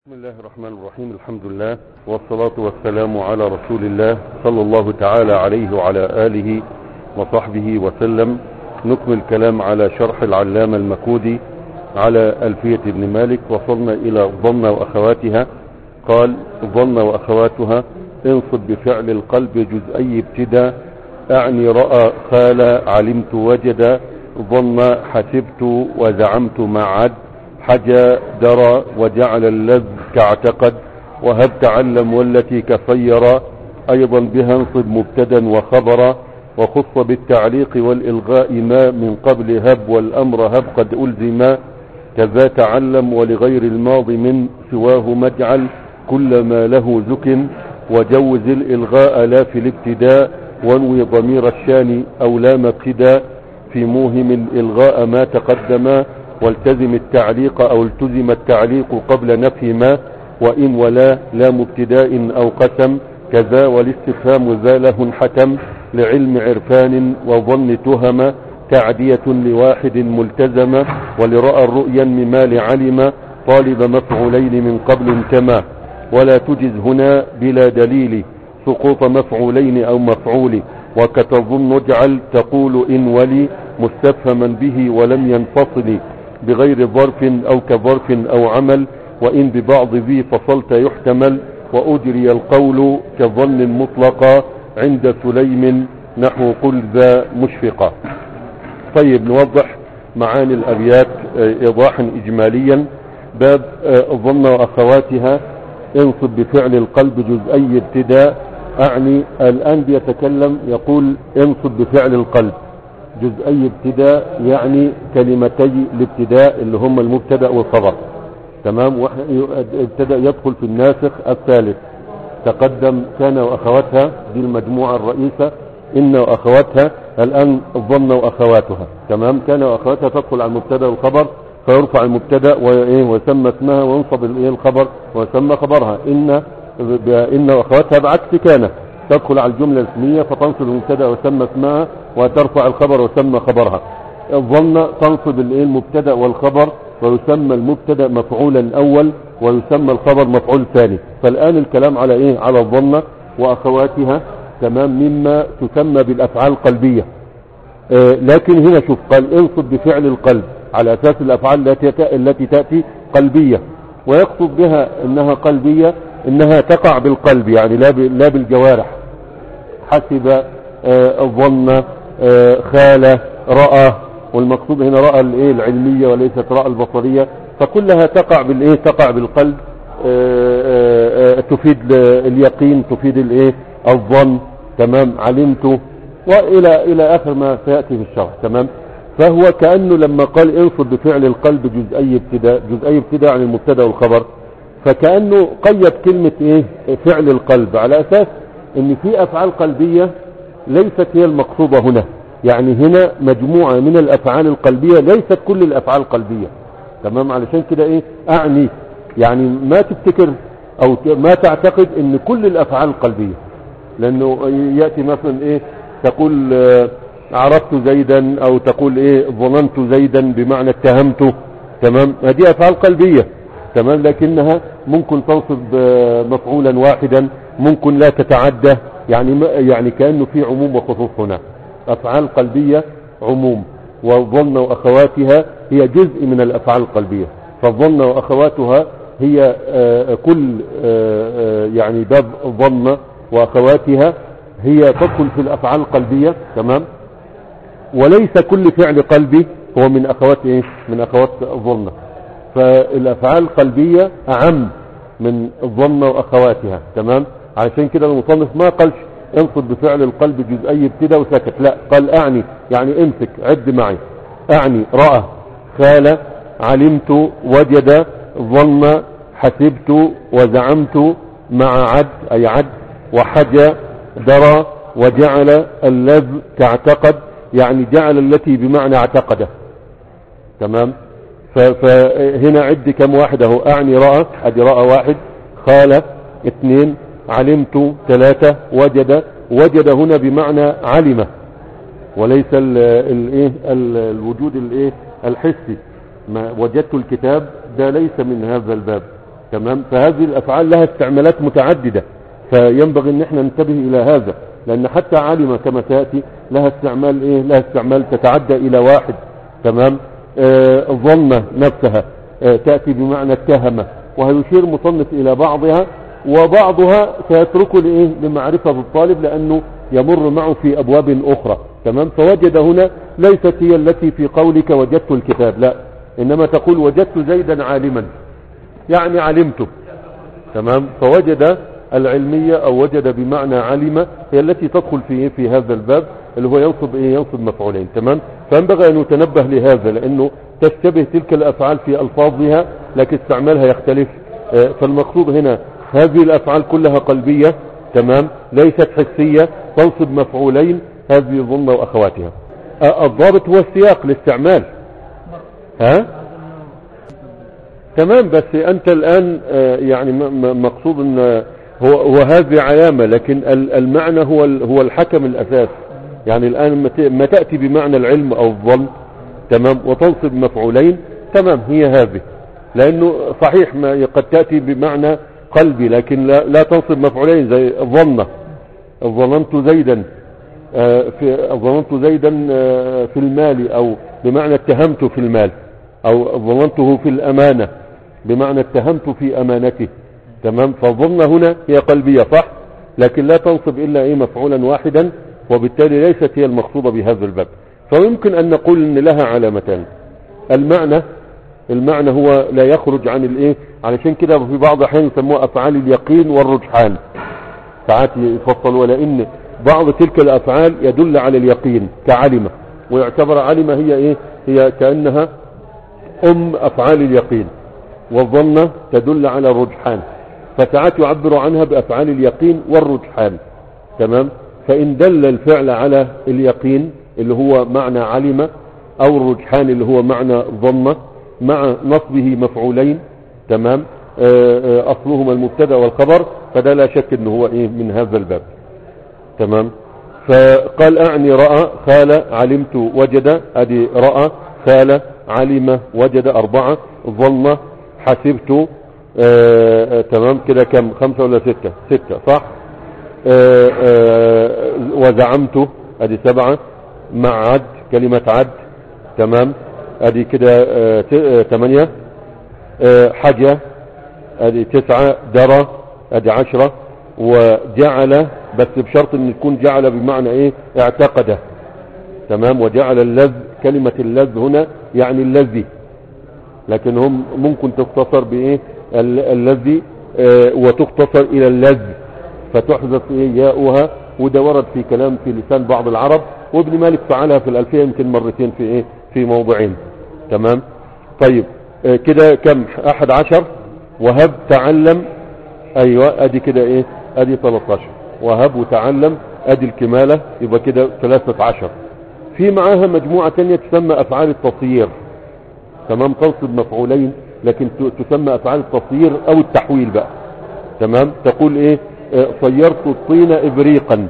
بسم الله الرحمن الرحيم الحمد لله والصلاة والسلام على رسول الله صلى الله تعالى عليه وعلى آله وصحبه وسلم نكمل الكلام على شرح العلامة المكودي على ألفية ابن مالك وصلنا إلى ظن وأخواتها قال ظن وأخواتها انصب بفعل القلب جزئي ابتدى أعني رأى خال علمت وجد ظن حسبت وزعمت مع عد حجى درى وجعل اللذ كاعتقد وهب تعلم والتي كفير ايضا بها انصب مبتدا وخبرا وخص بالتعليق والالغاء ما من قبل هب والامر هب قد الزما كذا تعلم ولغير الماضي من سواه مجعل كل ما له زك وجوز الالغاء لا في الابتداء وانوي ضمير الشان او لام ابتداء في موهم الالغاء ما تقدما والتزم التعليق او التزم التعليق قبل نفي ما وان ولا لا مبتداء او قسم كذا والاستفهام ذا له انحتم لعلم عرفان وظن تهم تعدية لواحد ملتزم ولرأى الرؤيا مما لعلم طالب مفعولين من قبل انتما ولا تجز هنا بلا دليل سقوط مفعولين او مفعول وكتظن اجعل تقول ان ولي مستفهما به ولم ينفصل بغير ظرف او كظرف او عمل وان ببعض ذي فصلت يحتمل واجري القول كظن مطلقا عند سليم نحو قل ذا مشفقا طيب نوضح معاني الابيات ايضاحا اجماليا باب ظن واخواتها انصب بفعل القلب جزئي ابتداء اعني الان بيتكلم يقول انصب بفعل القلب جزئي ابتداء يعني كلمتي الابتداء اللي هم المبتدا والخبر تمام ابتدا يدخل في الناسخ الثالث تقدم كان واخواتها دي المجموعه الرئيسه ان واخواتها الان الظن واخواتها تمام كان واخواتها تدخل على المبتدا والخبر فيرفع المبتدا ويسمى اسمها وينصب الخبر ويسمى خبرها ان ان واخواتها بعكس كان تدخل على الجملة الاسمية فتنصب المبتدا ويسمى اسمها وترفع الخبر ويسمى خبرها الظن تنصب المبتدا والخبر ويسمى المبتدا مفعولا اول ويسمى الخبر مفعول ثاني فالان الكلام على ايه على الظن واخواتها تمام مما تسمى بالافعال القلبية آه لكن هنا شوف قال انصب بفعل القلب على اساس الافعال التي التي تاتي قلبية ويقصد بها انها قلبية انها تقع بالقلب يعني لا لا بالجوارح حسب ظن خال راى والمقصود هنا راى الايه العلميه وليست راى البصريه فكلها تقع بالايه تقع بالقلب تفيد اليقين تفيد الايه الظن تمام علمت والى الى اخر ما سياتي في الشرح تمام فهو كانه لما قال انصب بفعل القلب جزئي ابتداء جزئي ابتداء عن المبتدا والخبر فكانه قيد كلمه ايه فعل القلب على اساس ان في افعال قلبية ليست هي المقصودة هنا يعني هنا مجموعة من الافعال القلبية ليست كل الافعال قلبية تمام علشان كده ايه اعني يعني ما تفتكر او ما تعتقد ان كل الافعال قلبية لانه يأتي مثلا ايه تقول عرفت زيدا او تقول ايه ظننت زيدا بمعنى اتهمته تمام هذه افعال قلبية تمام لكنها ممكن تنصب مفعولا واحدا ممكن لا تتعدى يعني يعني كانه في عموم وخصوص هنا افعال قلبيه عموم والظن واخواتها هي جزء من الافعال القلبيه فالظن واخواتها هي كل يعني باب ظن واخواتها هي تدخل في الافعال القلبيه تمام وليس كل فعل قلبي هو من اخوات ايه من اخوات الظن فالافعال القلبيه اعم من الظن واخواتها تمام علشان كده المصنف ما قالش انصب بفعل القلب جزئي ابتدى وسكت لا قال اعني يعني امسك عد معي اعني رأى خال علمت وجد ظن حسبت وزعمت مع عد اي عد وحجى درى وجعل اللذ كاعتقد يعني جعل التي بمعنى اعتقده تمام فهنا عد كم واحد اهو اعني رأى ادي رأى واحد خال اثنين علمت ثلاثة وجد وجد هنا بمعنى علم وليس الايه الوجود الايه الحسي ما وجدت الكتاب ده ليس من هذا الباب تمام فهذه الافعال لها استعمالات متعددة فينبغي ان احنا ننتبه الى هذا لان حتى علم كما تأتي لها استعمال ايه لها استعمال تتعدى الى واحد تمام آه ظن نفسها آه تأتي بمعنى اتهمة وهيشير مصنف الى بعضها وبعضها سيتركه لايه لمعرفة الطالب لانه يمر معه في ابواب اخرى تمام فوجد هنا ليست هي التي في قولك وجدت الكتاب لا انما تقول وجدت زيدا عالما يعني علمته تمام فوجد العلمية او وجد بمعنى علم هي التي تدخل في في هذا الباب اللي هو ينصب ايه ينصب مفعولين تمام فينبغي ان يتنبه لهذا لانه تشتبه تلك الافعال في الفاظها لكن استعمالها يختلف آه، فالمقصود هنا هذه الافعال كلها قلبية تمام ليست حسية تنصب مفعولين هذه ظن واخواتها آه، الضابط هو السياق الاستعمال ها تمام بس انت الان آه، يعني م- م- مقصود ان هو هو هذه علامة لكن ال- المعنى هو ال- هو الحكم الاساس يعني الان ما ت- ما تأتي بمعنى العلم او الظن تمام وتنصب مفعولين تمام هي هذه لانه صحيح ما قد تأتي بمعنى قلبي لكن لا, لا تنصب مفعولين زي ظنة ظننت زيدا آه، في ظننت زيدا آه، في المال او بمعنى اتهمت في المال او ظننته في الامانة بمعنى اتهمت في امانته تمام فالظن هنا هي قلبية صح لكن لا تنصب الا ايه مفعولا واحدا وبالتالي ليست هي المقصودة بهذا الباب فيمكن ان نقول ان لها علامتان المعنى المعنى هو لا يخرج عن الايه علشان كده في بعض الاحيان يسموها افعال اليقين والرجحان ساعات يفصل ولان بعض تلك الافعال يدل على اليقين كعلمة ويعتبر علمة هي ايه هي كأنها ام افعال اليقين والظن تدل على الرجحان فساعات يعبر عنها بافعال اليقين والرجحان تمام فان دل الفعل على اليقين اللي هو معنى علم او الرجحان اللي هو معنى ظن مع نصبه مفعولين تمام آه، آه، اصلهما المبتدا والخبر فده لا شك ان هو ايه من هذا الباب تمام فقال اعني راى خال علمت وجد ادي راى خال علم وجد اربعة ظن حسبت آه، آه، تمام كده كم خمسة ولا ستة ستة صح آه، آه، وزعمت ادي سبعة مع عد كلمة عد تمام ادي كده آه، ت- آه، تمانية آه، حاجة ادي تسعة درى ادي عشرة وجعل بس بشرط ان يكون جعل بمعنى ايه اعتقده تمام وجعل اللذ كلمة اللذ هنا يعني الذي لكن هم ممكن تختصر بايه ال- الذي آه، وتختصر الى اللذ فتحذف ايه ياؤها وده ورد في كلام في لسان بعض العرب وابن مالك فعلها في الالفية يمكن مرتين في ايه في موضعين تمام طيب آه، كده كم احد عشر وهب تعلم ايوه ادي كده ايه ادي 13 وهب وتعلم ادي الكمالة يبقى كده 13 في معاها مجموعة تانية تسمى افعال التصيير تمام تنصب مفعولين لكن ت- تسمى افعال التصيير او التحويل بقى تمام تقول ايه آه، صيرت الطين ابريقا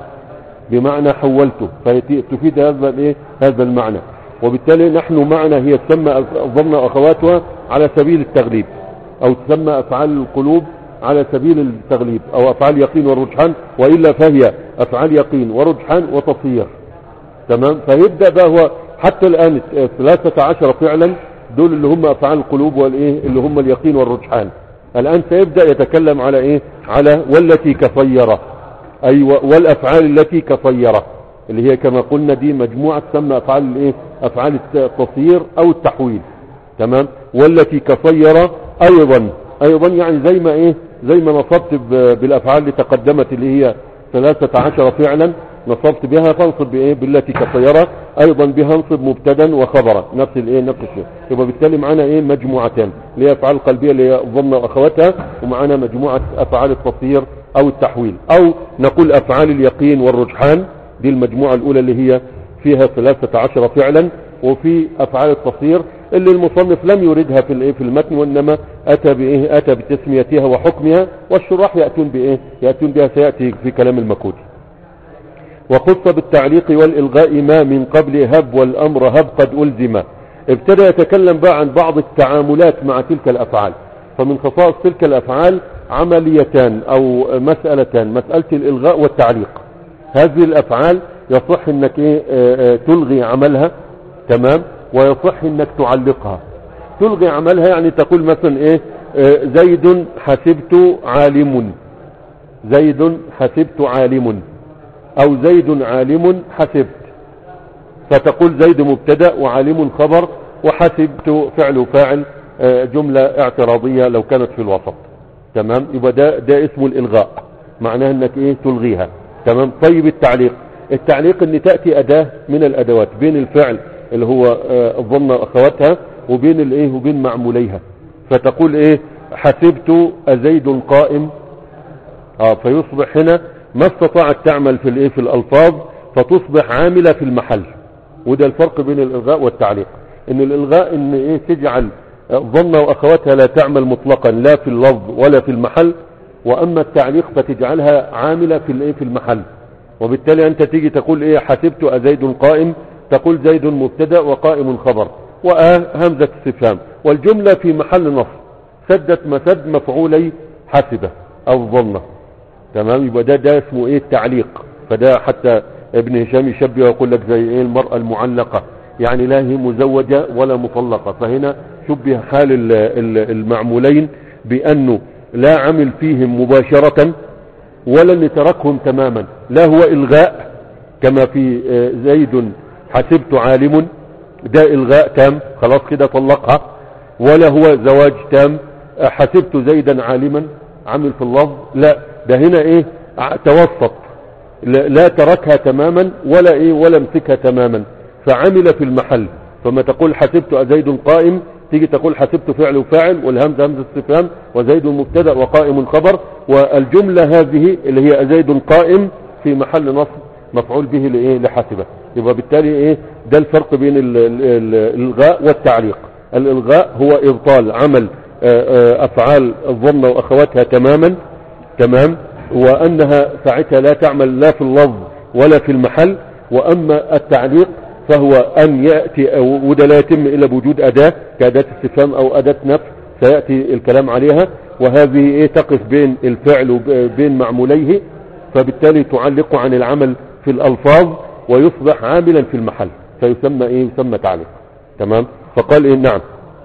بمعنى حولته فتفيد هذا الايه هذا المعنى وبالتالي نحن معنى هي تسمى أف- ظن اخواتها على سبيل التغليب او تسمى افعال القلوب على سبيل التغليب او افعال يقين والرجحان والا فهي افعال يقين ورجحان وتصير تمام فيبدأ بقى هو حتى الآن ثلاثة عشر فعلا دول اللي هم أفعال القلوب والإيه اللي هم اليقين والرجحان الآن سيبدأ يتكلم على إيه على والتي كصيرة أي و- والأفعال التي كصيرة اللي هي كما قلنا دي مجموعة تسمى أفعال الإيه أفعال التصيير أو التحويل تمام والتي كصيرة أيضا أيضا يعني زي ما إيه زي ما نصبت ب- بالأفعال اللي تقدمت اللي هي ثلاثة عشر فعلا نصبت بها فانصب بايه بالتي كصيرة ايضا بها انصب مبتدا وخبرا نفس الايه نفس الشيء يبقى بالتالي معانا ايه مجموعتين اللي هي افعال قلبيه اللي هي ضمن واخواتها ومعانا مجموعه افعال التصير او التحويل او نقول افعال اليقين والرجحان دي المجموعه الاولى اللي هي فيها ثلاثة عشر فعلا وفي افعال التصير اللي المصنف لم يردها في الايه في المتن وانما اتى بايه اتى بتسميتها وحكمها والشراح ياتون بايه ياتون بها سياتي في كلام المكودي وخص بالتعليق والإلغاء ما من قبل هب والأمر هب قد ألزم ابتدى يتكلم بقى عن بعض التعاملات مع تلك الأفعال فمن خصائص تلك الافعال عمليتان او مسألتان مسألة الالغاء والتعليق هذه الافعال يصح انك ايه آه، آه، تلغي عملها تمام ويصح انك تعلقها تلغي عملها يعني تقول مثلا ايه آه، زيد حسبت عالم زيد حسبت عالم او زيد عالم حسبت فتقول زيد مبتدا وعالم خبر وحسبت فعل فاعل آه، جملة اعتراضية لو كانت في الوسط تمام يبقى ده, ده اسمه الالغاء معناه انك ايه تلغيها تمام طيب التعليق التعليق ان تأتي اداة من الادوات بين الفعل اللي هو آه، الظن اخواتها وبين الايه وبين معموليها فتقول ايه حسبت ازيد قائم اه فيصبح هنا ما استطاعت تعمل في الايه في الالفاظ فتصبح عاملة في المحل وده الفرق بين الالغاء والتعليق ان الالغاء ان ايه تجعل ظن واخواتها لا تعمل مطلقا لا في اللفظ ولا في المحل واما التعليق فتجعلها عاملة في الايه في المحل وبالتالي انت تيجي تقول ايه حسبت ازيد قائم تقول زيد مبتدا وقائم خبر وهمزة استفهام والجملة في محل نصب سدت مسد مفعولي حسبة او ظنه تمام يبقى ده ده اسمه ايه التعليق فده حتى ابن هشام يشبه ويقول لك زي ايه المرأة المعلقة يعني لا هي مزوجة ولا مطلقة فهنا شبه حال ال- ال- المعمولين بانه لا عمل فيهم مباشرة ولا ان تركهم تماما لا هو الغاء كما في آه، زيد حسبت عالم ده الغاء تام خلاص كده طلقها ولا هو زواج تام آه، حسبت زيدا عالما عمل في اللفظ لا ده هنا ايه ع- توسط لا لا تركها تماما ولا ايه ولا امسكها تماما فعمل في المحل فما تقول حسبت زيد قائم تيجي تقول حسبت فعل وفاعل والهمزه همزه استفهام وزيد مبتدا وقائم خبر والجمله هذه اللي هي زيد قائم في محل نصب مفعول به لايه لحسبه يبقى بالتالي ايه ده الفرق بين ال- ال- ال- الالغاء والتعليق الالغاء هو ابطال عمل آه، آه، افعال الظن واخواتها تماما تمام وانها ساعتها لا تعمل لا في اللفظ ولا في المحل واما التعليق فهو ان يأتي أو- وده لا يتم الا بوجود اداة كاداة استفهام او اداة نفس سيأتي الكلام عليها وهذه ايه تقف بين الفعل وبين معموليه فبالتالي تعلق عن العمل في الالفاظ ويصبح عاملا في المحل فيسمى ايه يسمى تعليق تمام فقال ايه نعم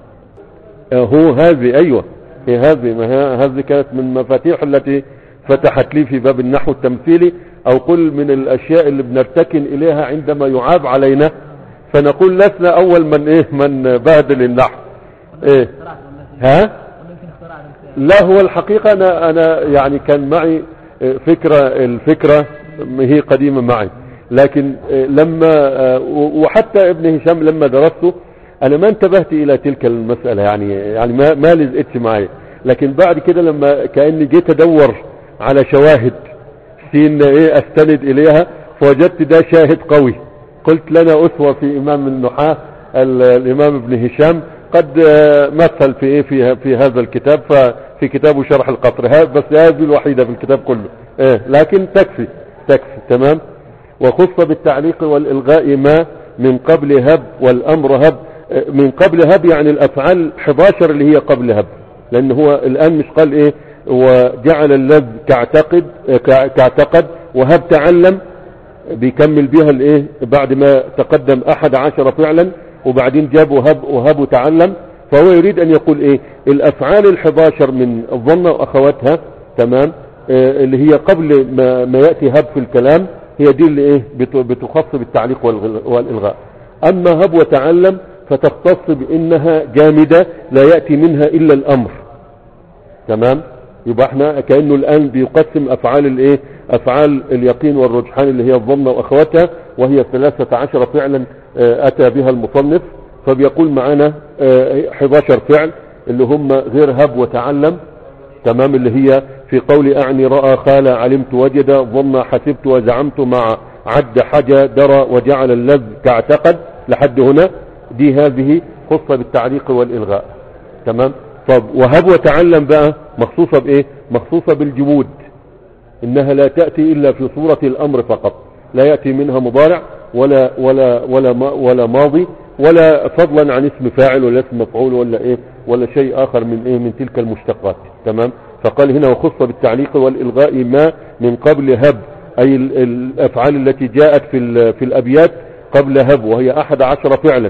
آه، هو هذه ايوه هي هذه ما هي هذه كانت من المفاتيح التي فتحت لي في باب النحو التمثيلي او قل من الاشياء اللي بنرتكن اليها عندما يعاب علينا فنقول لسنا اول من ايه من بهدل النحو ايه اخترعت والله ها يمكن اخترعت الخيار. لا هو الحقيقة أنا, أنا يعني كان معي فكرة الفكرة هي قديمة معي لكن لما وحتى ابن هشام لما درسته أنا ما انتبهت إلى تلك المسألة يعني يعني ما ما لزقتش معي لكن بعد كده لما كأني جيت أدور على شواهد سين إيه أستند إليها فوجدت ده شاهد قوي قلت لنا أسوة في إمام النحاة ال- الإمام ابن هشام قد آه، مثل في إيه في, في هذا الكتاب ففي كتابه شرح القطر ها- بس هذه الوحيدة في الكتاب كله إيه لكن تكفي تكفي تمام وخص بالتعليق والإلغاء ما من قبل هب والأمر هب آه، من قبل هب يعني الأفعال 11 اللي هي قبل هب لأن هو الآن مش قال إيه وجعل اللذ كاعتقد آه، كا- كاعتقد وهب تعلم بيكمل بيها الايه بعد ما تقدم احد عشر فعلا وبعدين جاب وهب وهب وتعلم فهو يريد ان يقول ايه الافعال الحداشر من الظن واخواتها تمام آه اللي هي قبل ما, ما يأتي هب في الكلام هي دي اللي ايه بت- بتخص بالتعليق والغل- والالغاء اما هب وتعلم فتختص بانها جامدة لا يأتي منها الا الامر تمام يبقى احنا كأنه الآن بيقسم أفعال الايه أفعال اليقين والرجحان اللي هي الظن وأخواتها وهي 13 فعلا آه، أتى بها المصنف فبيقول معانا آه، 11 فعل اللي هم غير هب وتعلم تمام اللي هي في قول أعني رأى خال علمت وجد ظن حسبت وزعمت مع عد حاجة درى وجعل اللذ كاعتقد لحد هنا دي هذه خصة بالتعليق والإلغاء تمام طب وهب وتعلم بقى مخصوصة بايه مخصوصة بالجمود انها لا تأتي الا في صورة الامر فقط لا يأتي منها مضارع ولا ولا ولا ما ولا ماضي ولا فضلا عن اسم فاعل ولا اسم مفعول ولا ايه ولا شيء اخر من ايه من تلك المشتقات تمام فقال هنا وخص بالتعليق والالغاء ما من قبل هب اي ال- الافعال التي جاءت في ال- في الابيات قبل هب وهي احد عشر فعلا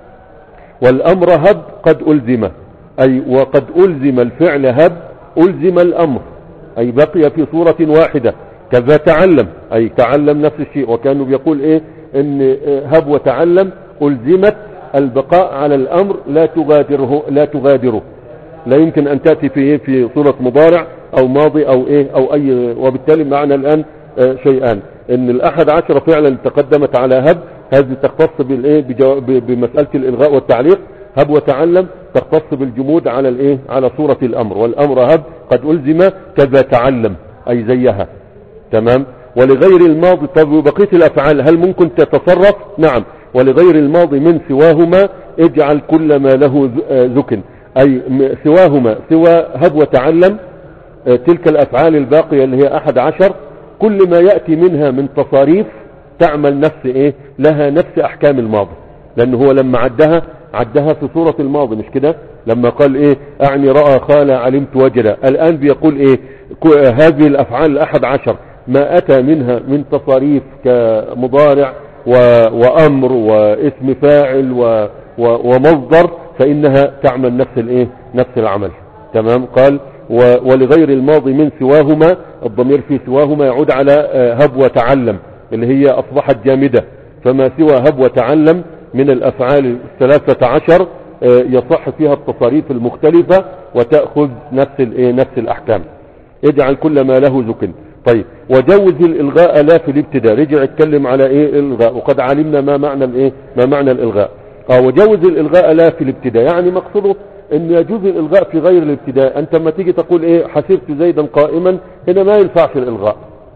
والامر هب قد الزم اي وقد الزم الفعل هب الزم الامر اي بقي في صورة واحدة كذا تعلم اي تعلم نفس الشيء وكانوا بيقول ايه ان آه، هب وتعلم الزمت البقاء على الامر لا تغادره لا تغادره لا يمكن ان تأتي في ايه في صورة مضارع او ماضي او ايه او اي وبالتالي معنا الان آه، شيئان ان الاحد عشر فعلا تقدمت على هب هذه تختص بالايه بجوا- ب- بمسألة الالغاء والتعليق هب وتعلم تختص بالجمود على الايه على صورة الامر والامر هب قد الزم كذا تعلم اي زيها تمام ولغير الماضي طب وبقية الافعال هل ممكن تتصرف نعم ولغير الماضي من سواهما اجعل كل ما له ذ- آه، ذكن اي م- سواهما سوى هب وتعلم آه، تلك الافعال الباقية اللي هي احد عشر كل ما يأتي منها من تصاريف تعمل نفس ايه لها نفس احكام الماضي لان هو لما عدها عدها في صورة الماضي مش كده لما قال ايه اعني رأى خال علمت وجد الان بيقول ايه كو- هذه الافعال الاحد عشر ما اتى منها من تصاريف كمضارع و... وامر واسم فاعل و... و... ومصدر فانها تعمل نفس الايه نفس العمل تمام قال و... ولغير الماضي من سواهما الضمير في سواهما يعود على آه، هب وتعلم اللي هي اصبحت جامدة فما سوى هب وتعلم من الافعال الثلاثة عشر آه، يصح فيها التصاريف المختلفة وتأخذ نفس الايه نفس الاحكام اجعل كل ما له ذكن طيب وجوز الالغاء لا في الابتداء رجع يتكلم على ايه الالغاء وقد علمنا ما معنى الايه ما معنى الالغاء اه وجوز الالغاء لا في الابتداء يعني مقصده ان يجوز الالغاء في غير الابتداء انت لما تيجي تقول ايه حسبت زيدا قائما هنا ما ينفعش الالغاء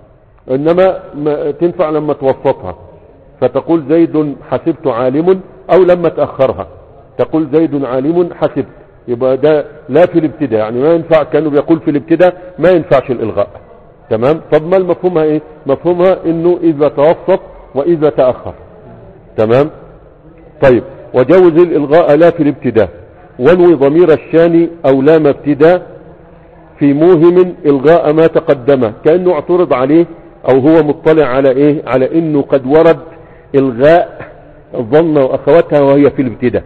انما ما تنفع لما توسطها فتقول زيد حسبت عالم او لما تأخرها تقول زيد عالم حسبت يبقى ده لا في الابتداء يعني ما ينفع كانوا بيقول في الابتداء ما ينفعش الالغاء تمام طب ما المفهومها ايه مفهومها انه اذا توسط واذا تأخر تمام طيب وجوز الالغاء لا في الابتداء وانوي ضمير الشان او لام ابتداء في موهم الغاء ما تقدم كأنه اعترض عليه او هو مطلع على ايه على انه قد ورد الغاء الظن واخواتها وهي في الابتداء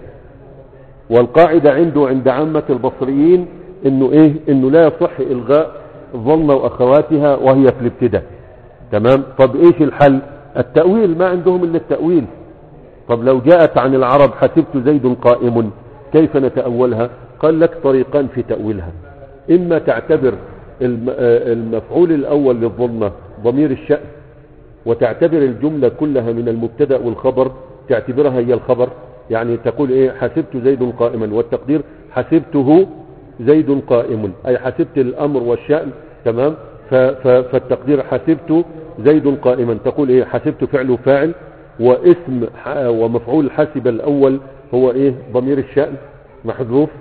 والقاعدة عنده عند عامة البصريين انه ايه انه لا يصح الغاء الظن واخواتها وهي في الابتداء تمام طب ايش الحل التأويل ما عندهم الا التأويل طب لو جاءت عن العرب حسبت زيد قائم كيف نتأولها قال لك طريقان في تأويلها إما تعتبر الم- آه المفعول الأول للظلمة ضمير الشأن وتعتبر الجملة كلها من المبتدأ والخبر تعتبرها هي الخبر يعني تقول ايه حسبت زيد قائما والتقدير حسبته زيد قائم اي حسبت الامر والشأن تمام ف- ف- فالتقدير حسبت زيد قائما تقول ايه حسبت فعل فاعل واسم ح- ومفعول حسب الاول هو ايه ضمير الشأن محذوف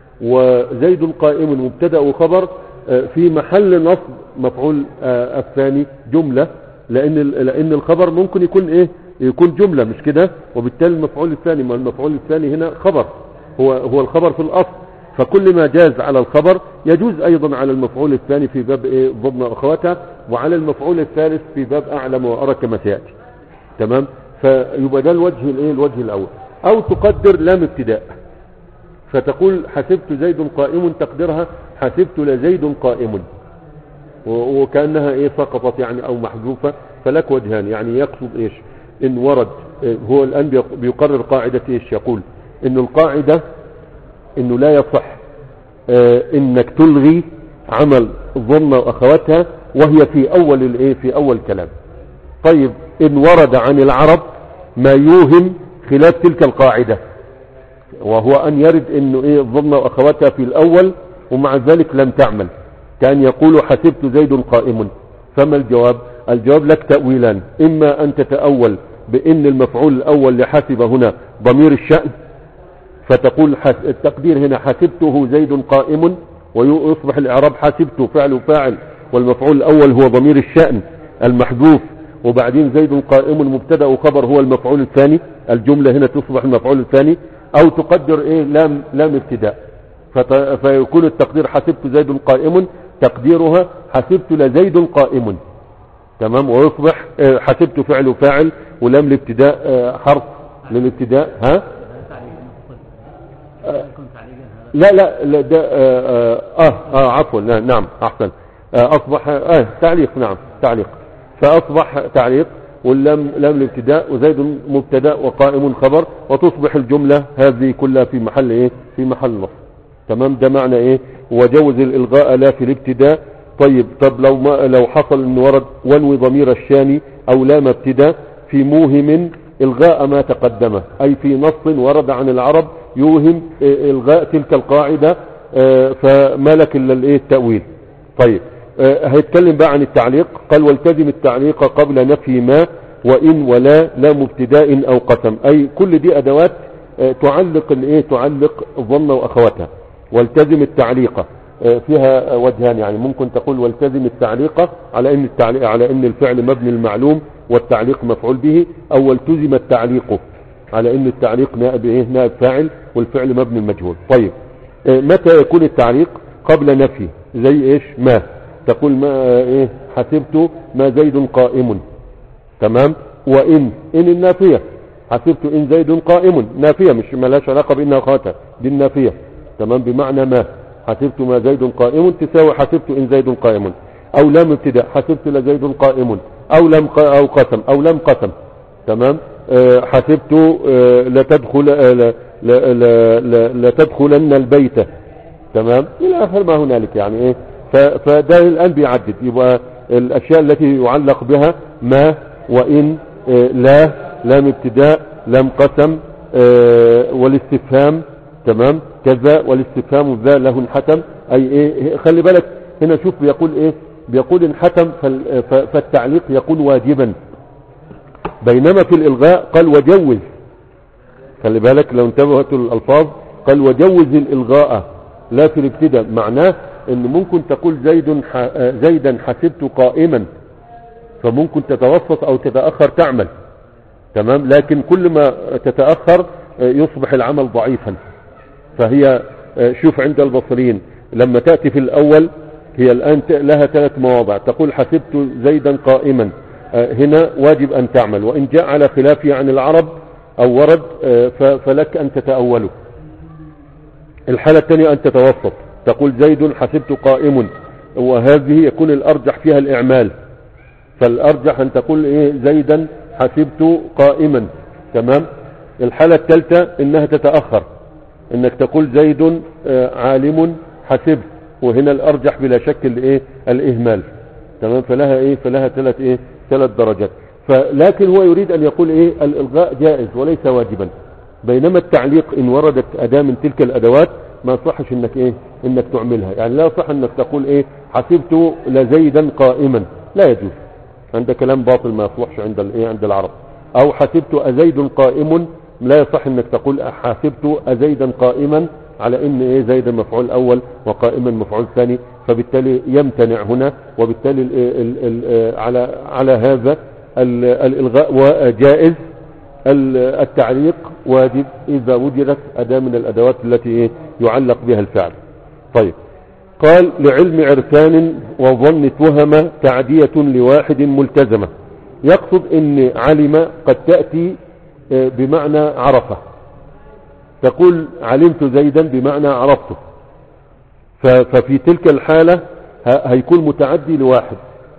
وزيد قائم مبتدا وخبر آه، في محل نصب مفعول آه، الثاني جملة لان ال- لان الخبر ممكن يكون ايه يكون جملة مش كده وبالتالي المفعول الثاني ما المفعول الثاني هنا خبر هو هو الخبر في الاصل فكل ما جاز على الخبر يجوز ايضا على المفعول الثاني في باب ايه ضمن اخواتها وعلى المفعول الثالث في باب اعلم وارى كما سياتي تمام فيبقى ده الوجه الايه الوجه الاول او تقدر لام ابتداء فتقول حسبت زيد قائم تقدرها حسبت لزيد قائم و- وكأنها ايه سقطت يعني او محذوفة فلك وجهان يعني يقصد ايش ان ورد إيه، هو الان بيق- بيقرر قاعدة ايش يقول ان القاعدة انه لا يصح آه، انك تلغي عمل ظن واخواتها وهي في اول الايه في اول كلام طيب ان ورد عن العرب ما يوهم خلاف تلك القاعدة وهو ان يرد انه ايه ظن واخواتها في الاول ومع ذلك لم تعمل كان يقول حسبت زيد قائم فما الجواب الجواب لك تأويلان اما ان تتأول بان المفعول الاول لحسب هنا ضمير الشأن فتقول حس- التقدير هنا حسبته زيد قائم ويصبح الاعراب حسبته فعل فاعل والمفعول الاول هو ضمير الشأن المحذوف وبعدين زيد قائم مبتدا وخبر هو المفعول الثاني الجملة هنا تصبح المفعول الثاني او تقدر ايه لام لام ابتداء فت- فيكون التقدير حسبت زيد قائم تقديرها حسبت لزيد قائم تمام ويصبح آه، حسبت فعل وفاعل ولم الابتداء آه، حرف للابتداء ها هذا تعليق مختصر يكون تعليقا هذا لا لا, لا ده آه, آه, آه عفوا لا، نعم أحسن آه أصبح آه تعليق نعم تعليق فأصبح تعليق واللم لم الابتداء وزيد مبتدا وقائم خبر وتصبح الجملة هذه كلها في محل ايه في محل نصب تمام ده معنى ايه وجوز الالغاء لا في الابتداء طيب طب لو ما لو حصل ان ورد وانوي ضمير الشام او لام ابتداء في موهم الغاء ما تقدمه اي في نص ورد عن العرب يوهم إيه، الغاء تلك القاعدة آه، فما لك الا الايه التأويل طيب آه، هيتكلم بقى عن التعليق قال والتزم التعليق قبل نفي ما وإن ولا لا مبتداء أو قسم أي كل دي أدوات آه، تعلق الايه تعلق ظن وأخواتها والتزم التعليق آه، فيها وجهان يعني ممكن تقول والتزم التعليق على ان التعليق على ان الفعل مبني المعلوم والتعليق مفعول به او والتزم التعليق على ان التعليق نائب ايه نائب فاعل والفعل مبني المجهول طيب آه، متى يكون التعليق قبل نفي زي ايش ما تقول ما آه، ايه حسبت ما زيد قائم تمام وان ان النافية حسبت ان زيد قائم نافية مش ملاش علاقة بانها خاتة دي النافية تمام بمعنى ما حسبت ما زيد قائم تساوي حسبت ان زيد قائم او لام ابتداء حسبت لزيد قائم او لم ق- او قسم او لم قسم تمام آه، حسبت آه، لتدخل آه، لا- لا- لا- لا- لتدخلن البيت تمام الى اخر ما هنالك يعني ايه ف- فده الان بيعدد يبقى الاشياء التي يعلق بها ما وان آه، لا لام ابتداء لم قسم آه، والاستفهام تمام كذا والاستفهام ذا له انحتم اي ايه خلي بالك هنا شوف بيقول ايه بيقول انحتم فال- ف- فالتعليق يكون واجبا بينما في الالغاء قال وجوز خلي بالك لو انتبهت الالفاظ قال وجوز الالغاء لا في الابتداء معناه ان ممكن تقول زيد ح... آه، زيدا حسبت قائما فممكن تتوسط او تتاخر تعمل تمام لكن كل ما تتاخر آه، يصبح العمل ضعيفا فهي آه، شوف عند البصريين لما تاتي في الاول هي الان ت- لها ثلاث مواضع تقول حسبت زيدا قائما آه، هنا واجب ان تعمل وان جاء على خلافه عن العرب او ورد آه، ف- فلك ان تتاوله الحالة الثانية أن تتوسط تقول زيد حسبت قائم وهذه يكون الأرجح فيها الإعمال فالأرجح أن تقول إيه زيدا حسبت قائما تمام الحالة الثالثة إنها تتأخر إنك تقول زيد آه، عالم حسبت وهنا الأرجح بلا شك الإيه الإهمال تمام فلها إيه فلها ثلاث إيه ثلاث درجات فلكن هو يريد أن يقول إيه الإلغاء جائز وليس واجبا بينما التعليق ان وردت اداة من تلك الادوات ما صحش انك ايه انك تعملها يعني لا صح انك تقول ايه حسبت لزيدا قائما لا يجوز عند كلام باطل ما يصلحش عند الايه عند العرب او حسبت ازيد قائم لا يصح انك تقول حسبت ازيدا قائما على ان ايه زيدا مفعول اول وقائما مفعول ثاني فبالتالي يمتنع هنا وبالتالي ال ال ال على على هذا ال- الالغاء جائز ال- التعليق واجب إذا وجدت أداة من الأدوات التي إيه يعلق بها الفعل طيب قال لعلم عرفان وظن تهم تعدية لواحد ملتزمة يقصد ان علم قد تأتي آه، بمعنى عرفه تقول علمت زيدا بمعنى عرفته ف- ففي تلك الحالة ه- هيكون متعدي لواحد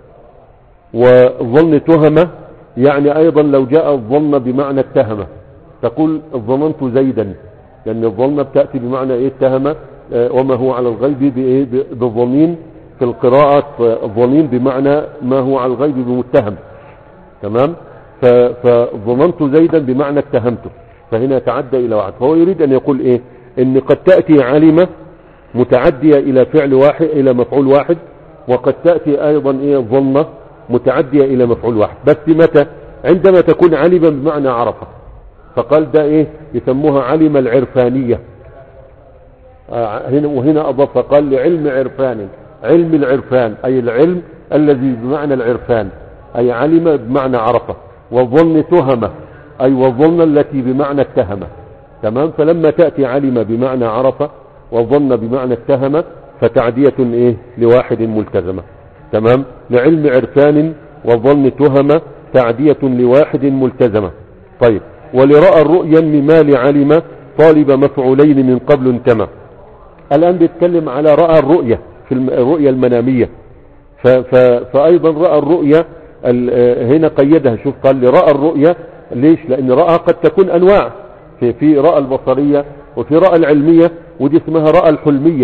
وظن تهمة يعني ايضا لو جاء الظن بمعنى اتهمة تقول ظننت زيدا لان الظن بتأتي بمعنى ايه اتهمة آه، وما هو على الغيب بإيه؟ ب- بظنين في القراءة آه، ظنين بمعنى ما هو على الغيب بمتهم تمام ف- فظننت زيدا بمعنى اتهمته فهنا يتعدى الى واحد فهو يريد ان يقول ايه ان قد تأتي علمة متعدية الى فعل واحد الى مفعول واحد وقد تأتي ايضا ايه ظنة متعدية الى مفعول واحد بس متى عندما تكون علما بمعنى عرفة فقال ده ايه يسموها علم العرفانية آه، هنا وهنا اضاف قال لعلم عرفان علم العرفان اي العلم الذي بمعنى العرفان اي علم بمعنى عرفة وظن تهمة اي وظن التي بمعنى اتهمة تمام فلما تأتي علم بمعنى عرفة وظن بمعنى اتهم فتعدية ايه لواحد ملتزمة تمام لعلم عرفان وظن تهم تعدية لواحد ملتزمة طيب ولرأى الرؤيا مما لعلم طالب مفعولين من قبل انتمى الآن بيتكلم على رأى الرؤية في الم- الرؤية المنامية ف ف فأيضا رأى الرؤية ال- آه، هنا قيدها شوف قال لي رأى الرؤية ليش لأن رأى قد تكون أنواع في, في رأى البصرية وفي رأى العلمية ودي اسمها رأى الحلمية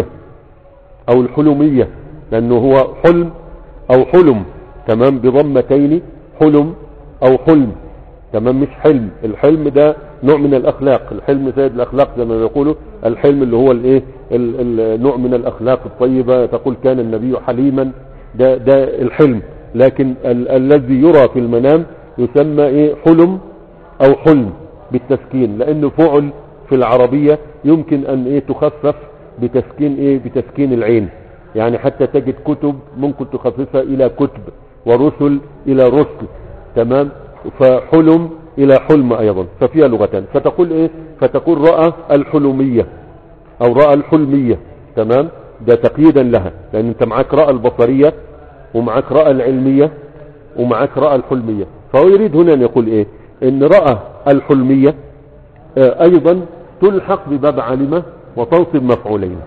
أو الحلمية لأنه هو حلم أو حلم تمام بضمتين حلم أو حلم تمام مش حلم الحلم ده نوع من الأخلاق الحلم سيد الأخلاق زي ما بيقولوا الحلم اللي هو الايه ال- ال- نوع من الأخلاق الطيبة تقول كان النبي حليما ده ده الحلم لكن ال الذي يرى في المنام يسمى ايه حلم او حلم بالتسكين لانه فعل في العربية يمكن ان ايه تخفف بتسكين ايه بتسكين العين يعني حتى تجد كتب ممكن تخففها الى كتب ورسل الى رسل تمام فحلم الى حلم ايضا ففيها لغتان فتقول ايه فتقول رأى الحلمية او رأى الحلمية تمام ده تقييدا لها لان انت معاك رأى البصرية ومعاك رأى العلمية ومعاك رأى الحلمية فهو يريد هنا ان يقول ايه ان رأى الحلمية آه، ايضا تلحق بباب علمة وتنصب مفعولين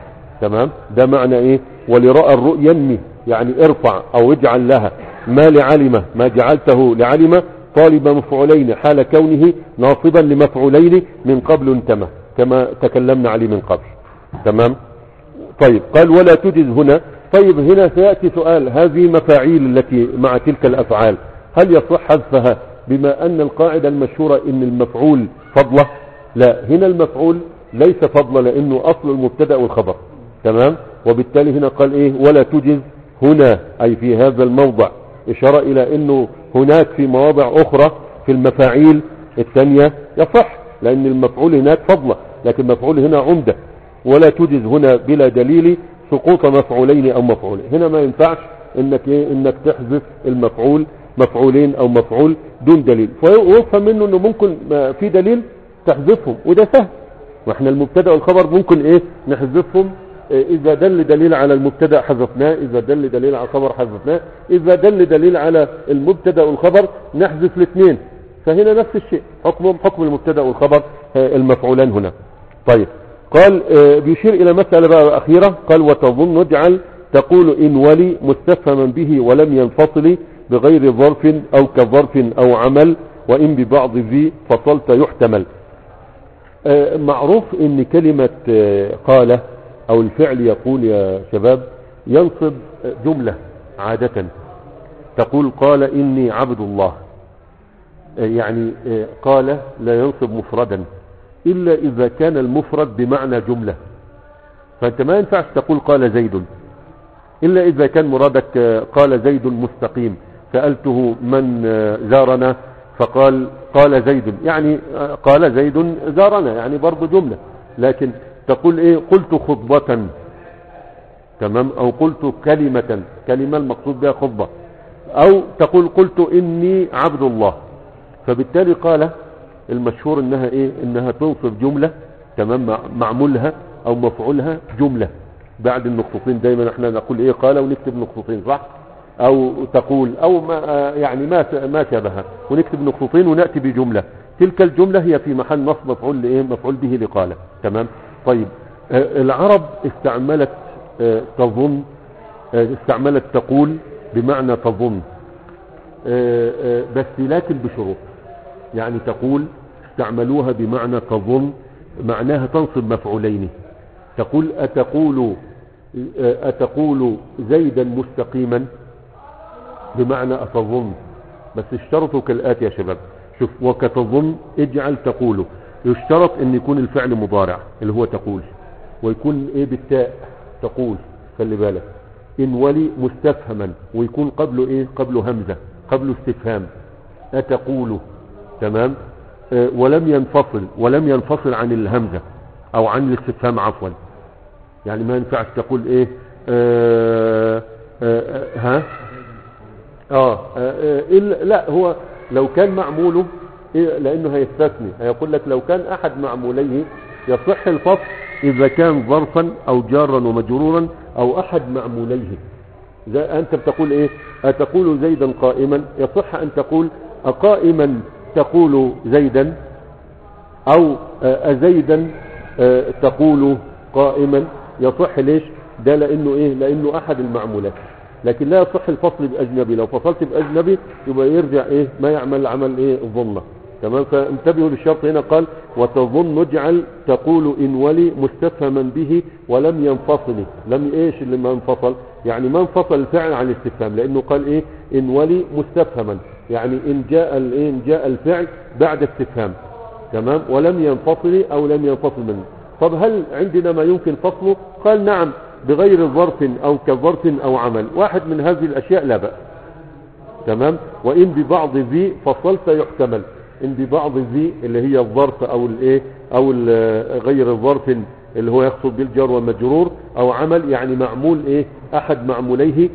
تمام ده معنى ايه ولرأى الرؤيا ينمي يعني ارفع او اجعل لها ما لعلمة ما جعلته لعلمة طالب مفعولين حال كونه ناصبا لمفعولين من قبل انتمى كما تكلمنا عليه من قبل تمام طيب قال ولا تجز هنا طيب هنا سيأتي سؤال هذه مفاعيل التي مع تلك الأفعال هل يصح حذفها بما أن القاعدة المشهورة إن المفعول فضلة لا هنا المفعول ليس فضلة لأنه أصل المبتدأ والخبر تمام وبالتالي هنا قال إيه ولا تجز هنا أي في هذا الموضع إشارة إلى أنه هناك في مواضع أخرى في المفاعيل الثانية يصح لأن المفعول هناك فضلة لكن المفعول هنا عمدة ولا تجز هنا بلا دليل سقوط مفعولين او مفعول هنا ما ينفعش انك ايه انك تحذف المفعول مفعولين او مفعول دون دليل فيفهم منه انه ممكن ما في دليل تحذفهم وده سهل واحنا المبتدا والخبر ممكن ايه نحذفهم إيه اذا دل دليل على المبتدا حذفناه اذا دل دليل على الخبر حذفناه اذا دل دليل على المبتدا والخبر نحذف الاثنين فهنا نفس الشيء حكمهم حكم المبتدا والخبر آه، المفعولان هنا طيب قال آه، بيشير الى مسألة بقى اخيرة قال وتظن اجعل تقول ان ولي مستفهما به ولم ينفصل بغير ظرف او كظرف او عمل وان ببعض ذي فصلت يحتمل آه، معروف ان كلمة آه، قال او الفعل يقول يا شباب ينصب آه، جملة عادة تقول قال اني عبد الله آه، يعني آه، قال لا ينصب مفردا إلا إذا كان المفرد بمعنى جملة فأنت ما ينفعش تقول قال زيد إلا إذا كان مرادك آه، قال زيد مستقيم سألته من آه، زارنا فقال قال زيد يعني آه، قال زيد زارنا يعني برضو جملة لكن تقول إيه قلت خطبة تمام أو قلت كلمة كلمة المقصود بها خطبة أو تقول قلت إني عبد الله فبالتالي قال المشهور انها ايه انها تنصب جملة تمام مع- معمولها او مفعولها جملة بعد النقطتين دايما احنا نقول ايه قال ونكتب نقطتين صح او تقول او ما آه، يعني ما س- ما شابهها ونكتب نقطتين وناتي بجملة تلك الجملة هي في محل نصب مفعول لايه مفعول به لقال تمام طيب آه، العرب استعملت آه، تظن آه، استعملت تقول بمعنى تظن آه، آه، بس لكن بشروط يعني تقول استعملوها بمعنى تظن معناها تنصب مفعولين تقول أتقول أتقول زيدا مستقيما بمعنى أتظن بس اشترطوا كالآتي يا شباب شوف وكتظن اجعل تقول يشترط ان يكون الفعل مضارع اللي هو تقول ويكون ايه بالتاء تقول خلي بالك ان ولي مستفهما ويكون قبله ايه قبله همزة قبله استفهام أتقول تمام آه، ولم ينفصل ولم ينفصل عن الهمزة او عن الاستفهام عفوا يعني ما ينفعش تقول ايه آه آه آه ها اه, آه, آه إلا لا هو لو كان معموله إيه لانه هيستثني هيقول لك لو كان احد معموليه يصح الفصل إذا كان ظرفا أو جارا ومجرورا أو أحد معموليه زي أنت بتقول إيه أتقول زيدا قائما يصح أن تقول أقائما تقول زيدا أو أزيدا تقول قائما يصح ليش ده لأنه إيه لأنه أحد المعمولات لكن لا يصح الفصل بأجنبي لو فصلت بأجنبي يبقى يرجع إيه ما يعمل عمل إيه الظنة تمام فانتبهوا للشرط هنا قال وتظن اجعل تقول إن ولي مستفهما به ولم ينفصل لم إيش اللي ما انفصل يعني ما انفصل الفعل عن الاستفهام لأنه قال إيه إن ولي مستفهما يعني إن جاء الإيه إن جاء الفعل بعد استفهام تمام ولم ينفصل أو لم ينفصل منه طب هل عندنا ما يمكن فصله قال نعم بغير ظرف أو كظرف أو عمل واحد من هذه الأشياء لا بأس تمام وإن ببعض ذي فصلت يحتمل إن ببعض ذي اللي هي الظرف أو الإيه أو غير الظرف اللي هو يقصد بالجر والمجرور أو عمل يعني معمول إيه أحد معموليه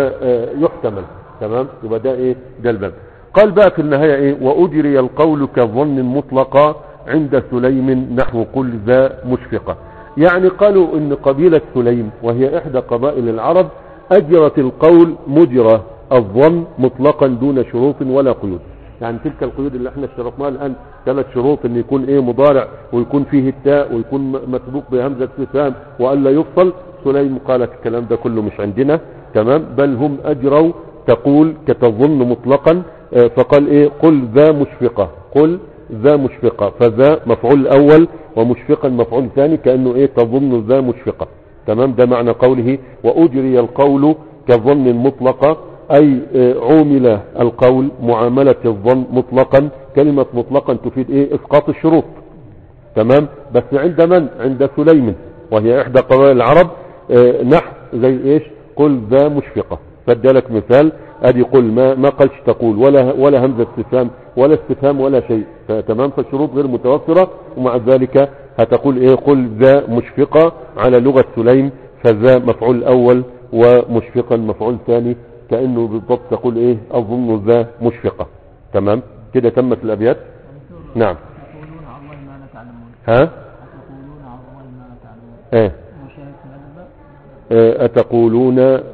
فيحتمل تمام يبقى ده إيه ده الباب قال بقى في النهاية إيه وأجري القول كظن مطلقا عند سليم نحو قل ذا مشفقة يعني قالوا ان قبيلة سليم وهي احدى قبائل العرب اجرت القول مجرى الظن مطلقا دون شروط ولا قيود يعني تلك القيود اللي احنا اشترطناها الان ثلاث شروط ان يكون ايه مضارع ويكون فيه التاء ويكون مسبوق بهمزة استفهام والا يفصل سليم قالت الكلام ده كله مش عندنا تمام بل هم اجروا تقول كتظن مطلقا اه فقال ايه قل ذا مشفقة قل ذا مشفقة فذا مفعول اول ومشفقا مفعول ثاني كأنه ايه تظن ذا مشفقة تمام ده معنى قوله وأجري القول كظن مطلقة أي عومل القول معاملة الظن مطلقا كلمة مطلقا تفيد ايه اسقاط الشروط تمام بس عند من عند سليم وهي احدى قبائل العرب اه نحو زي ايش قل ذا مشفقة فادالك مثال ادي قل ما ما قالش تقول ولا ولا همزه استفهام ولا استفهام ولا شيء تمام فالشروط غير متوفره ومع ذلك هتقول ايه قل ذا مشفقه على لغه سليم فذا مفعول اول ومشفقا مفعول ثاني كانه بالضبط تقول ايه اظن ذا مشفقه تمام كده تمت الابيات نعم تقولون على الله ما لا تعلمون ها تقولون على الله ما لا تعلمون ايه وشاهد في الأدب آه، أتقولون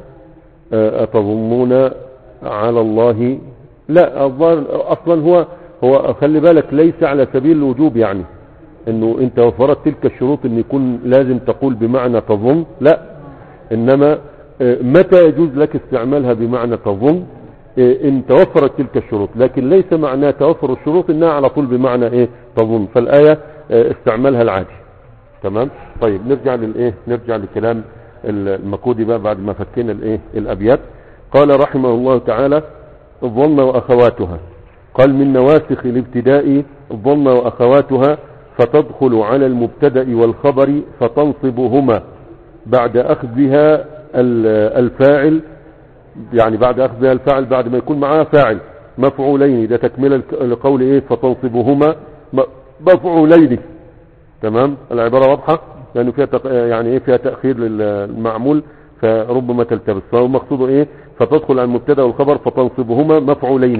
آه، أتظنون على الله لا الظاهر أصلا هو هو خلي بالك ليس على سبيل الوجوب يعني انه انت وفرت تلك الشروط ان يكون لازم تقول بمعنى تظن لا انما آه، متى يجوز لك استعمالها بمعنى تظن آه، ان توفرت تلك الشروط لكن ليس معنى توفر الشروط انها على طول بمعنى ايه تظن فالآية آه، استعمالها العادي تمام طيب نرجع للايه نرجع لكلام المكودي بقى بعد ما فكينا الايه الابيات قال رحمه الله تعالى الظن واخواتها قال من نواسخ الابتداء الظن واخواتها فتدخل على المبتدا والخبر فتنصبهما بعد اخذها ال- الفاعل يعني بعد اخذها الفاعل بعد ما يكون معها فاعل مفعولين ده تكمله لقول ايه فتنصبهما م- مفعولين تمام العبارة واضحة لأنه فيها تق... يعني إيه فيها تأخير للمعمول فربما تلتبس فهو مقصوده إيه فتدخل على المبتدا والخبر فتنصبهما مفعولين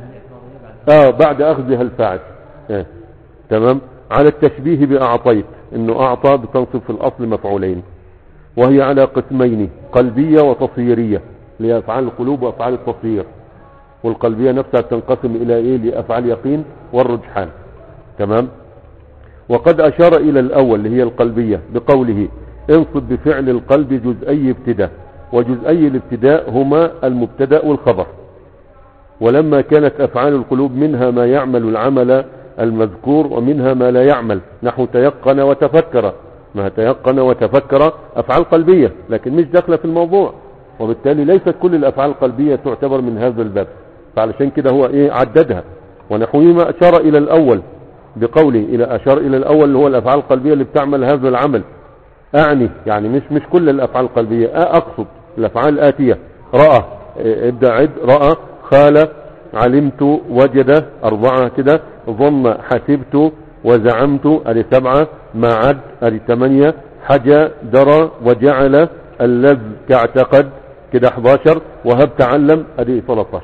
آه بعد أخذها الفاعل آه. تمام على التشبيه بأعطيت إنه أعطى بتنصب في الأصل مفعولين وهي على قسمين قلبية وتصيرية لأفعال القلوب وأفعال التصير والقلبية نفسها تنقسم إلى إيه لأفعال يقين والرجحان تمام وقد أشار إلى الأول اللي هي القلبية بقوله انصب بفعل القلب جزئي ابتداء وجزئي الابتداء هما المبتدا والخبر ولما كانت أفعال القلوب منها ما يعمل العمل المذكور ومنها ما لا يعمل نحو تيقن وتفكر ما تيقن وتفكر أفعال قلبية لكن مش داخلة في الموضوع وبالتالي ليست كل الأفعال القلبية تعتبر من هذا الباب فعلشان كده هو إيه عددها ونحوهما أشار إلى الأول بقوله إلى أشار إلى الأول اللي هو الأفعال القلبية اللي بتعمل هذا العمل أعني يعني مش مش كل الأفعال القلبية أقصد الأفعال الآتية رأى إيه، ابدأ عد رأى خال علمت وجد أربعة كده ظن حسبت وزعمت أدي سبعة ما عد أدي ثمانية حجى درى وجعل اللذ كاعتقد كده 11 وهب تعلم أدي 13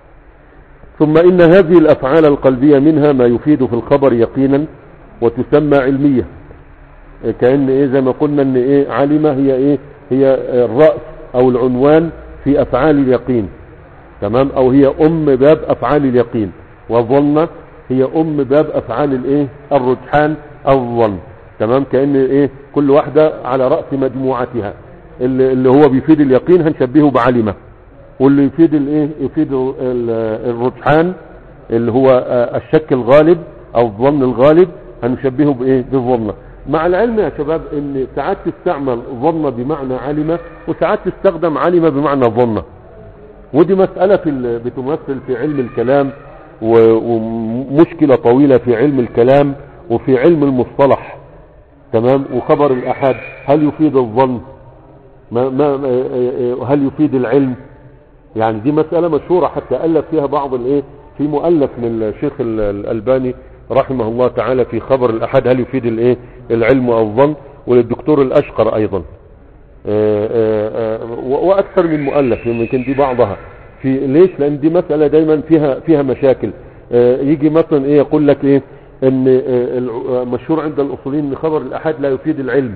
ثم إن هذه الأفعال القلبية منها ما يفيد في الخبر يقينا وتسمى علمية كأن ايه زي ما قلنا ان ايه علمة هي ايه هي الرأس او العنوان في افعال اليقين تمام او هي ام باب افعال اليقين وظن هي ام باب افعال الايه الرجحان او الظن تمام كأن ايه كل واحدة على رأس مجموعتها اللي, اللي هو بيفيد اليقين هنشبهه بعلمة واللي يفيد الايه يفيد ال- الرجحان اللي هو آه، الشك الغالب او الظن الغالب هنشبهه بايه بالظن مع العلم يا شباب ان ساعات تستعمل ظن بمعنى علمة وساعات تستخدم علمة بمعنى ظن ودي مسألة في ال- بتمثل في علم الكلام و- ومشكلة طويلة في علم الكلام وفي علم المصطلح تمام وخبر الأحد هل يفيد الظن ما ما ما- هل يفيد العلم يعني دي مسألة مشهورة حتى ألف فيها بعض الايه في مؤلف من الشيخ ال- الألباني رحمه الله تعالى في خبر الأحد هل يفيد الايه العلم أو الظن وللدكتور الأشقر أيضا آه، آه، آه، و- وأكثر من مؤلف يمكن دي بعضها في ليش لأن دي مسألة دايما فيها فيها مشاكل آه، يجي مثلا ايه يقول لك ايه ان آه، الع- آه، مشهور عند الأصوليين ان خبر الأحد لا يفيد العلم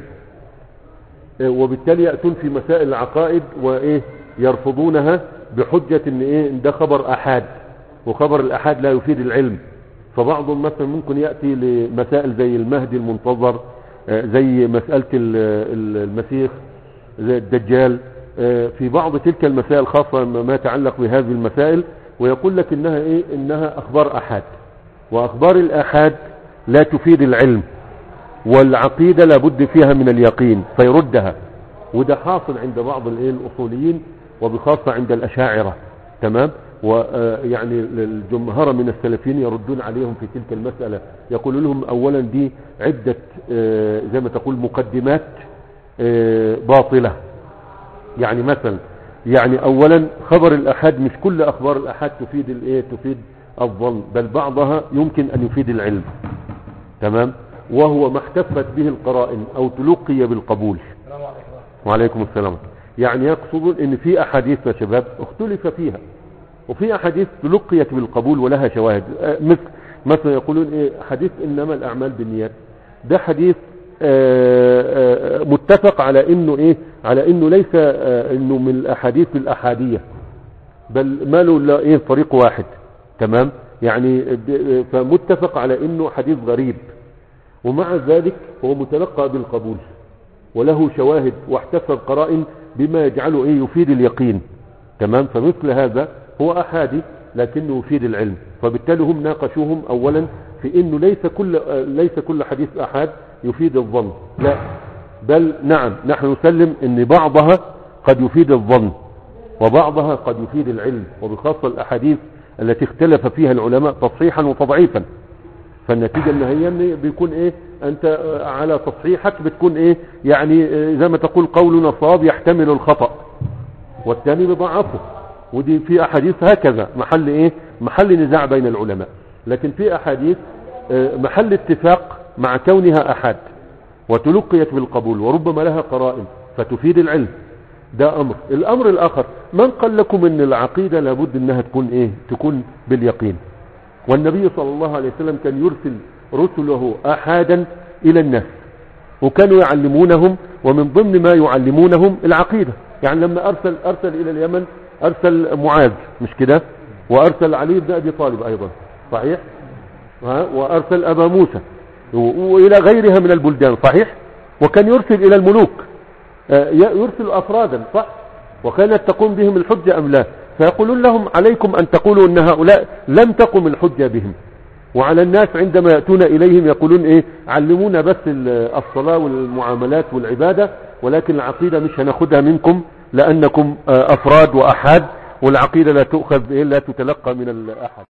آه، وبالتالي يأتون في مسائل العقائد وايه يرفضونها بحجة ان ايه إن ده خبر احاد وخبر الاحاد لا يفيد العلم فبعضهم مثلا ممكن يأتي لمسائل زي المهدي المنتظر آه، زي مسألة ال- ال- المسيح زي الدجال آه، في بعض تلك المسائل خاصة ما يتعلق بهذه المسائل ويقول لك انها ايه انها اخبار احاد واخبار الاحاد لا تفيد العلم والعقيدة لابد فيها من اليقين فيردها وده حاصل عند بعض الايه الاصوليين وبخاصة عند الاشاعرة تمام ويعني الجمهرة من السلفيين يردون عليهم في تلك المسألة يقول لهم اولا دي عدة آه، زي ما تقول مقدمات آه، باطلة يعني مثلا يعني اولا خبر الاحاد مش كل اخبار الاحاد تفيد الايه تفيد الظن بل بعضها يمكن ان يفيد العلم تمام وهو ما احتفت به القرائن او تلقي بالقبول وعليكم السلام يعني يقصدون ان في احاديث يا شباب اختلف فيها وفي احاديث تلقيت بالقبول ولها شواهد آه، مثل مثلا يقولون ايه حديث انما الاعمال بالنيات ده حديث آه، آه، متفق على انه ايه على انه ليس آه، انه من الاحاديث الاحاديه بل ما له الا ايه طريق واحد تمام يعني د- فمتفق على انه حديث غريب ومع ذلك هو متلقى بالقبول وله شواهد واحتفى القرائن بما يجعله ايه يفيد اليقين تمام فمثل هذا هو احادي لكنه يفيد العلم فبالتالي هم ناقشوهم اولا في انه ليس كل آه، ليس كل حديث احاد يفيد الظن لا بل نعم نحن نسلم ان بعضها قد يفيد الظن وبعضها قد يفيد العلم وبخاصة الاحاديث التي اختلف فيها العلماء تصحيحا وتضعيفا فالنتيجة النهائية ان بيكون ايه انت آه، على تصحيحك بتكون ايه يعني آه، زي ما تقول قولنا صواب يحتمل الخطأ والثاني بضعفه ودي في احاديث هكذا محل ايه محل نزاع بين العلماء لكن في احاديث آه، محل اتفاق مع كونها احاد وتلقيت بالقبول وربما لها قرائن فتفيد العلم ده امر الامر الاخر من قال لكم ان العقيدة لابد انها تكون ايه تكون باليقين والنبي صلى الله عليه وسلم كان يرسل رسله احادا الى الناس وكانوا يعلمونهم ومن ضمن ما يعلمونهم العقيدة يعني لما ارسل ارسل الى اليمن ارسل معاذ مش كده وارسل علي بن ابي طالب ايضا صحيح ها؟ وارسل ابا موسى و- والى غيرها من البلدان صحيح وكان يرسل الى الملوك آه، ي- يرسل افرادا صح وكانت تقوم بهم الحجة ام لا فيقولون لهم عليكم ان تقولوا ان هؤلاء لم تقم الحجة بهم وعلى الناس عندما يأتون إليهم يقولون إيه علمونا بس ال- الصلاة والمعاملات والعبادة ولكن العقيدة مش هناخدها منكم لأنكم آه، أفراد وأحاد والعقيدة لا تؤخذ إيه لا تتلقى من الأحد